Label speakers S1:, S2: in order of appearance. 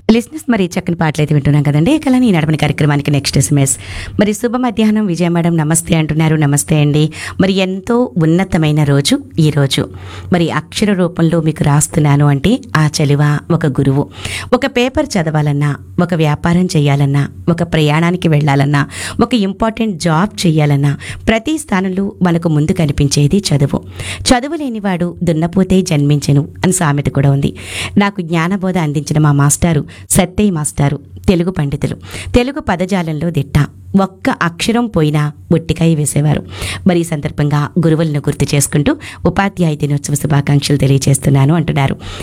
S1: లిసినెస్ మరి చక్కని పాటలు అయితే వింటున్నాం కదండి ఇక ఈ నడపని కార్యక్రమానికి నెక్స్ట్ ఎస్ఎంఎస్ మరి శుభ మధ్యాహ్నం విజయ మేడం నమస్తే అంటున్నారు నమస్తే అండి మరి ఎంతో ఉన్నతమైన రోజు ఈ రోజు మరి అక్షర రూపంలో మీకు రాస్తున్నాను అంటే ఆ చలివ ఒక గురువు ఒక పేపర్ చదవాలన్నా ఒక వ్యాపారం చేయాలన్నా ఒక ప్రయాణానికి వెళ్ళాలన్నా ఒక ఇంపార్టెంట్ జాబ్ చేయాలన్నా ప్రతి స్థానంలో మనకు ముందు కనిపించేది చదువు చదువు లేనివాడు దున్నపోతే జన్మించెను అని సామెత కూడా ఉంది నాకు జ్ఞానబోధ అందించిన మా మాస్టారు సత్తయ్య మాస్టారు తెలుగు పండితులు తెలుగు పదజాలంలో దిట్ట ఒక్క అక్షరం పోయినా ఒట్టికాయ వేసేవారు మరి ఈ సందర్భంగా గురువులను గుర్తు చేసుకుంటూ ఉపాధ్యాయ దినోత్సవ శుభాకాంక్షలు తెలియజేస్తున్నాను అంటున్నారు